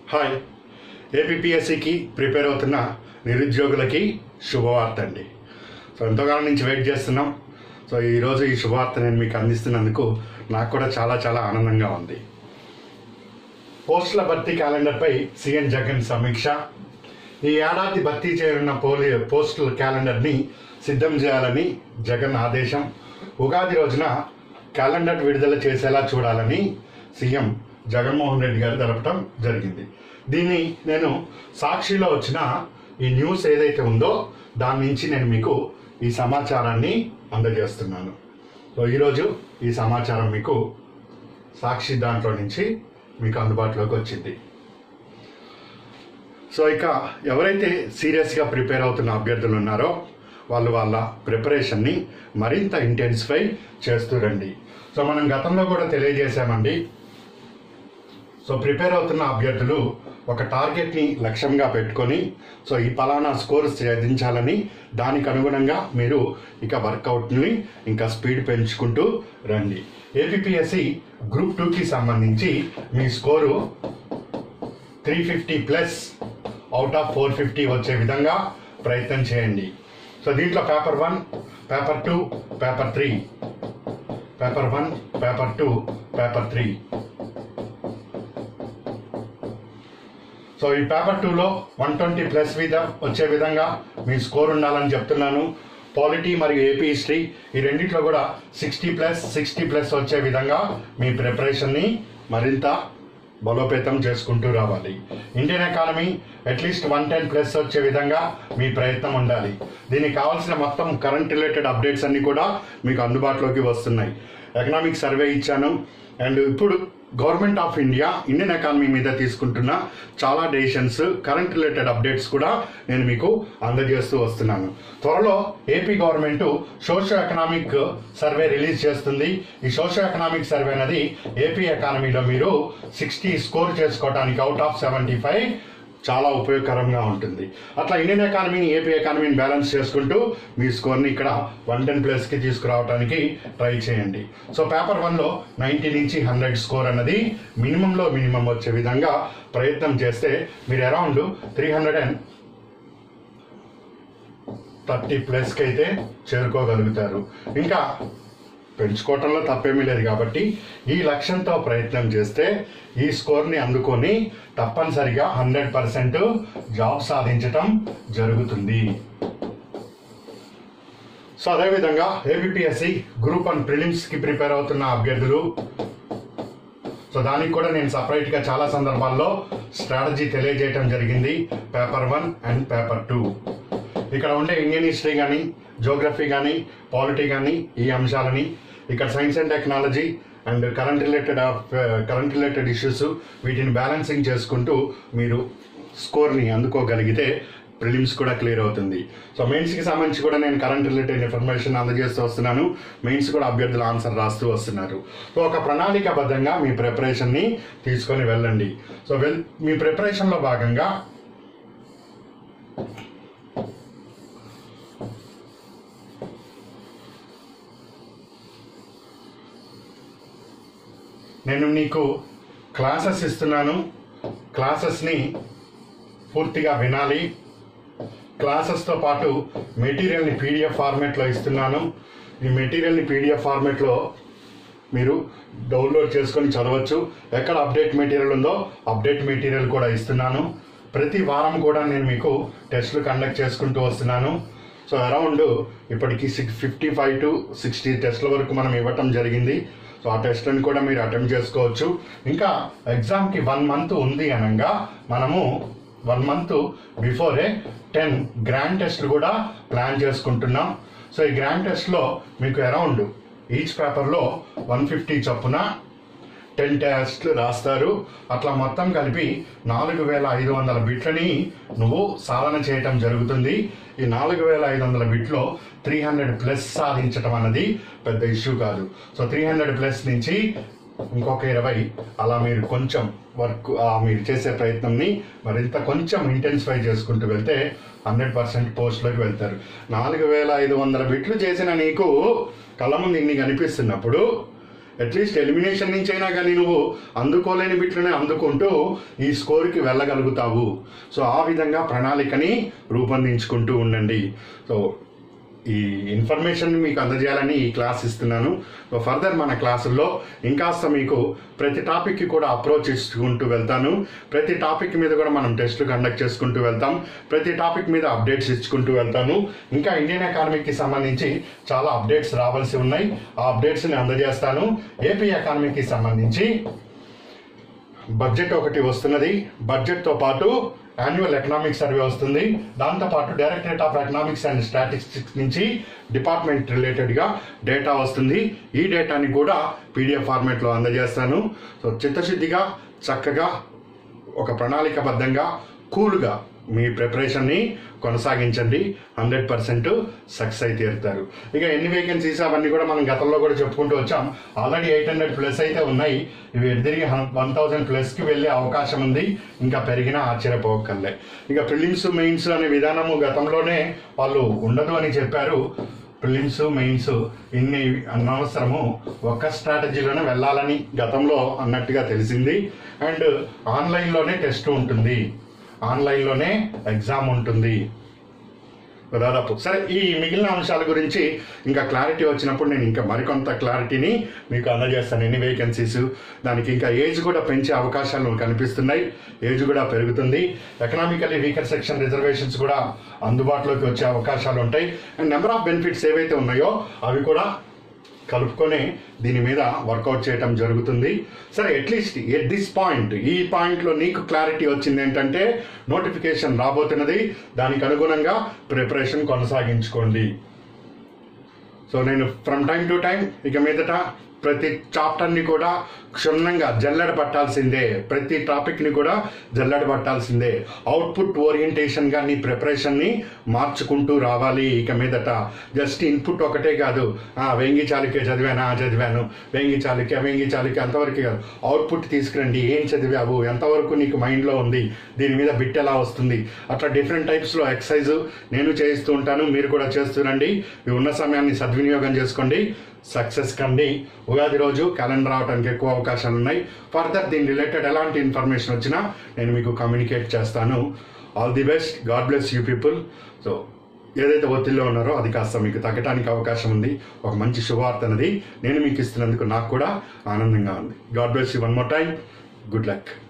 hi ఏపీఎస్సికి prepare అవుతున్న నిరుద్యోగులకి శుభవార్త అండి సో ఎంతోకాలం నుంచి వెయిట్ చేస్తున్నాం సో ఈరోజు ఈ శుభవార్త నేను మీకు అందిస్తున్నందుకు నాకు కూడా చాలా చాలా ఆనందంగా ఉంది పోస్టుల భర్తీ క్యాలెండర్పై సీఎం జగన్ సమీక్ష ఈ ఏడాది భర్తీ చేయనున్న పోలి పోస్టుల క్యాలెండర్ని సిద్ధం చేయాలని జగన్ ఆదేశం ఉగాది రోజున క్యాలెండర్ విడుదల చేసేలా చూడాలని సీఎం జగన్మోహన్ రెడ్డి గారు తెలపడం జరిగింది దీన్ని నేను సాక్షిలో వచ్చిన ఈ న్యూస్ ఏదైతే ఉందో దాని నుంచి నేను మీకు ఈ సమాచారాన్ని అందజేస్తున్నాను సో ఈరోజు ఈ సమాచారం మీకు సాక్షి దాంట్లో నుంచి మీకు అందుబాటులోకి వచ్చింది సో ఇక ఎవరైతే సీరియస్గా ప్రిపేర్ అవుతున్న అభ్యర్థులు ఉన్నారో వాళ్ళు వాళ్ళ ప్రిపరేషన్ని మరింత ఇంటెన్సిఫై చేస్తూ రండి సో మనం గతంలో కూడా తెలియజేశామండి సో ప్రిపేర్ అవుతున్న అభ్యర్థులు ఒక టార్గెట్ని లక్ష్యంగా పెట్టుకొని సో ఈ పలానా స్కోర్ సాధించాలని దానికి అనుగుణంగా మీరు ఇక వర్కౌట్ని ఇంకా స్పీడ్ పెంచుకుంటూ రండి ఏపీఎస్సి గ్రూప్ టూకి సంబంధించి మీ score three fifty plus out of four fifty వచ్చే విధంగా ప్రయత్నం చేయండి సో దీంట్లో paper one paper two paper three paper one paper two paper three so ఈ పేపర్ టూలో వన్ ట్వంటీ ప్లస్ మీద వచ్చే విధంగా మీ స్కోర్ ఉండాలని చెప్తున్నాను పాలిటీ మరియు ఏపీ హిస్టరీ ఈ రెండిట్లో కూడా సిక్స్టీ ప్లస్ సిక్స్టీ ప్లస్ వచ్చే విధంగా మీ ప్రిపరేషన్ని మరింత బలోపేతం చేసుకుంటూ రావాలి Indian economy at least one ten plus వచ్చే విధంగా మీ ప్రయత్నం ఉండాలి దీనికి కావాల్సిన మొత్తం కరెంట్ రిలేటెడ్ అప్డేట్స్ అన్నీ కూడా మీకు అందుబాటులోకి వస్తున్నాయి ఎకనామిక్ సర్వే ఇచ్చాను అండ్ ఇప్పుడు government of India Indian economy మీద తీసుకుంటున్న చాలా డెసిషన్స్ కరెంట్ రిలేటెడ్ అప్డేట్స్ కూడా నేను మీకు అందజేస్తూ వస్తున్నాను త్వరలో AP government socio economic survey release చేస్తుంది ఈ సోషో ఎకనామిక్ సర్వే అనేది ఏపీ ఎకానమీలో మీరు సిక్స్టీ స్కోర్ చేసుకోవడానికి అవుట్ ఆఫ్ సెవెంటీ ఫైవ్ చాలా ఉపయోగకరంగా ఉంటుంది అట్లా ఇండియన్ ఎకానమీని ఏపీ ఎకానమీని బ్యాలెన్స్ చేసుకుంటూ మీ స్కోర్ని ఇక్కడ వన్ టెన్ ప్లస్కి తీసుకురావడానికి ట్రై చేయండి సో పేపర్ వన్లో నైంటీ నుంచి హండ్రెడ్ స్కోర్ అన్నది మినిమంలో మినిమం వచ్చే విధంగా ప్రయత్నం చేస్తే మీరు around three hundred and thirty ప్లస్కి అయితే చేరుకోగలుగుతారు ఇంకా పెంచుకోవటంలో తప్పేమీ లేదు కాబట్టి ఈ లక్ష్యంతో ప్రయత్నం చేస్తే ఈ స్కోర్ని అందుకొని తప్పనిసరిగా హండ్రెడ్ పర్సెంట్ జాబ్ సాధించటం జరుగుతుంది సో అదేవిధంగా ఏబిపిఎస్సి గ్రూప్ వన్ ప్రిలిమ్స్కి ప్రిపేర్ అవుతున్న అభ్యర్థులు సో దానికి కూడా నేను సపరేట్గా చాలా సందర్భాల్లో స్ట్రాటజీ తెలియజేయటం జరిగింది paper one and paper two ఇక్కడ ఉండే ఇండియన్ హిస్టరీ కానీ జోగ్రఫీ కానీ పాలిటీ కానీ ఈ అంశాలని ఇక్కడ science and technology and current related current related issues వీటిని బ్యాలెన్సింగ్ చేసుకుంటూ మీరు స్కోర్ని అందుకోగలిగితే ప్రిలిమ్స్ కూడా క్లియర్ అవుతుంది సో మెయిన్స్కి సంబంధించి కూడా నేను కరెంట్ రిలేటెడ్ ఇన్ఫర్మేషన్ అందజేస్తూ వస్తున్నాను మెయిన్స్ కూడా అభ్యర్థులు ఆన్సర్ రాస్తూ వస్తున్నారు సో ఒక ప్రణాళికాబద్ధంగా మీ ప్రిపరేషన్ని తీసుకొని వెళ్ళండి సో వెల్ మీ ప్రిపరేషన్లో భాగంగా నేను నీకు క్లాసెస్ ఇస్తున్నాను క్లాసెస్ని పూర్తిగా వినాలి క్లాసెస్తో పాటు మెటీరియల్ని పీడిఎఫ్ ఫార్మేట్లో ఇస్తున్నాను ఈ మెటీరియల్ని పీడిఎఫ్ ఫార్మేట్లో మీరు డౌన్లోడ్ చేసుకొని చదవచ్చు ఎక్కడ అప్డేట్ మెటీరియల్ ఉందో అప్డేట్ మెటీరియల్ కూడా ఇస్తున్నాను ప్రతి వారం కూడా నేను మీకు టెస్టులు కండక్ట్ చేసుకుంటూ వస్తున్నాను సో అరౌండ్ ఇప్పటికి six fifty five to sixty టెస్ట్ల వరకు మనం ఇవ్వటం జరిగింది సో ఆ టెస్ట్లను కూడా మీరు అటెంప్ట్ చేసుకోవచ్చు ఇంకా ఎగ్జామ్కి వన్ మంత్ ఉంది అనగా మనము one month before ten grand టెస్ట్లు కూడా ప్లాన్ చేసుకుంటున్నాం సో ఈ గ్రాండ్ టెస్ట్లో మీకు అరౌండ్ ఈచ్ పేపర్లో వన్ ఫిఫ్టీ చొప్పున టెన్ టెస్ట్లు రాస్తారు అట్లా మొత్తం కలిపి నాలుగు వేల ఐదు వందల బిట్లని నువ్వు సాధన చేయటం జరుగుతుంది ఈ నాలుగు వేల ఐదు వందల బిట్లో త్రీ హండ్రెడ్ ప్లస్ సాధించటం అన్నది పెద్ద ఇష్యూ కాదు సో త్రీ హండ్రెడ్ ప్లస్ నుంచి ఇంకొక ఇరవై అలా మీరు కొంచెం వర్క్ ఆ మీరు చేసే ప్రయత్నంని మరింత కొంచెం ఇంటెన్సిఫై చేసుకుంటూ వెళ్తే హండ్రెడ్ పర్సెంట్ పోస్ట్లోకి వెళ్తారు నాలుగు వేల ఐదు వందల బిట్లు చేసిన నీకు కళ్ళ ముందు ఇన్ని కనిపిస్తున్నప్పుడు అట్లీస్ట్ ఎలిమినేషన్ నుంచి అయినా కానీ నువ్వు అందుకోలేని బిట్లనే అందుకుంటూ ఈ స్కోర్కి వెళ్ళగలుగుతావు సో ఆ విధంగా ప్రణాళికని రూపొందించుకుంటూ ఉండండి సో ఈ ఇన్ఫర్మేషన్ మీకు అందజేయాలని ఈ క్లాస్ ఇస్తున్నాను సో ఫర్దర్ మన క్లాసుల్లో ఇంకాస్త మీకు ప్రతి టాపిక్కి కూడా అప్రోచ్ ఇచ్చుకుంటూ వెళ్తాను ప్రతి టాపిక్ మీద కూడా మనం టెస్ట్లు కండక్ట్ చేసుకుంటూ వెళ్తాం ప్రతి టాపిక్ మీద అప్డేట్స్ ఇచ్చుకుంటూ వెళ్తాను ఇంకా ఇండియన్ ఎకానమీకి సంబంధించి చాలా అప్డేట్స్ రావాల్సి ఉన్నాయి ఆ అప్డేట్స్ని అందజేస్తాను ఏపీ ఎకానమీకి సంబంధించి బడ్జెట్ ఒకటి వస్తున్నది బడ్జెట్తో పాటు యాన్యువల్ ఎకనామిక్ సర్వే వస్తుంది దాంతోపాటు directorate of economics and statistics నుంచి డిపార్ట్మెంట్ రిలేటెడ్గా డేటా వస్తుంది ఈ డేటాని కూడా పీడిఎఫ్ ఫార్మేట్లో అందజేస్తాను సో చిత్తశుద్ధిగా చక్కగా ఒక ప్రణాళికబద్ధంగా కూల్గా మీ ప్రిపరేషన్ని కొనసాగించండి హండ్రెడ్ పర్సెంట్ సక్సెస్ అయితే తీరుతారు ఇక ఎన్ని వేకెన్సీస్ అవన్నీ కూడా మనం గతంలో కూడా చెప్పుకుంటూ వచ్చాం ఆల్రెడీ ఎయిట్ హండ్రెడ్ ప్లస్ అయితే ఉన్నాయి ఇవి తిరిగి వన్ థౌజండ్ ప్లస్కి వెళ్ళే అవకాశం ఉంది ఇంకా పెరిగినా ఆశ్చర్యపోకర్లే ఇక ప్రిలిమ్స్ మెయిన్స్ అనే విధానము గతంలోనే వాళ్ళు ఉండదు అని చెప్పారు ప్రిలిమ్స్ మెయిన్స్ ఇన్ని అనవసరము ఒక్క స్ట్రాటజీలోనే వెళ్ళాలని గతంలో అన్నట్టుగా తెలిసింది అండ్ ఆన్లైన్లోనే టెస్ట్ ఉంటుంది ఆన్లైన్లోనే ఎగ్జామ్ ఉంటుంది దాదాపు సరే ఈ మిగిలిన అంశాల గురించి ఇంకా క్లారిటీ వచ్చినప్పుడు నేను ఇంకా మరికొంత క్లారిటీని మీకు అందజేస్తాను ఎన్ని వేకెన్సీస్ దానికి ఇంకా ఏజ్ కూడా పెంచే అవకాశాలు కనిపిస్తున్నాయి ఏజ్ కూడా పెరుగుతుంది ఎకనామికలీ వీకర్ సెక్షన్ రిజర్వేషన్స్ కూడా అందుబాటులోకి వచ్చే అవకాశాలు ఉంటాయి అండ్ నెంబర్ ఆఫ్ బెనిఫిట్స్ ఏవైతే ఉన్నాయో అవి కూడా కలుపుకొని దీని మీద వర్కౌట్ చేయటం జరుగుతుంది సరే అట్లీస్ట్ ఎట్ దిస్ పాయింట్ ఈ పాయింట్లో నీకు క్లారిటీ వచ్చింది ఏంటంటే నోటిఫికేషన్ రాబోతున్నది దానికి అనుగుణంగా ప్రిపరేషన్ కొనసాగించుకోండి సో నేను ఫ్రమ్ టైం టు టైం ఇక మీదట ప్రతి చాప్టర్ని కూడా క్షుణ్ణంగా జల్లెడ పట్టాల్సిందే ప్రతి టాపిక్ని కూడా జల్లెడ పట్టాల్సిందే అవుట్పుట్ ఓరియంటేషన్గా నీ ప్రిపరేషన్ని మార్చుకుంటూ రావాలి ఇక మీదట జస్ట్ ఇన్పుట్ ఒకటే కాదు ఆ, వేంగి చాలుక్య చదివాను ఆ చదివాను వేంగి చాలుక్య వేంగి చాలుక్య అంతవరకు కాదు అవుట్పుట్ తీసుకురండి ఏం చదివావు ఎంతవరకు నీకు మైండ్లో ఉంది దీని మీద బిట్ ఎలా వస్తుంది అట్లా డిఫరెంట్ టైప్స్లో ఎక్సర్సైజ్ నేను చేయిస్తూ ఉంటాను మీరు కూడా చేస్తురండి ఈ ఉన్న సమయాన్ని సద్వినియోగం చేసుకోండి సక్సెస్ కండి ఉగాది రోజు క్యాలెండర్ రావడానికి ఎక్కువ అవకాశాలు ఉన్నాయి ఫర్దర్ దీని రిలేటెడ్ ఎలాంటి ఇన్ఫర్మేషన్ వచ్చినా నేను మీకు కమ్యూనికేట్ చేస్తాను all the best God bless you people so ఏదైతే ఒత్తిడిలో ఉన్నారో అది కాస్త మీకు తగ్గడానికి అవకాశం ఉంది ఒక మంచి శుభవార్త అనేది నేను మీకు ఇస్తున్నందుకు నాకు కూడా ఆనందంగా ఉంది God bless you one more time good luck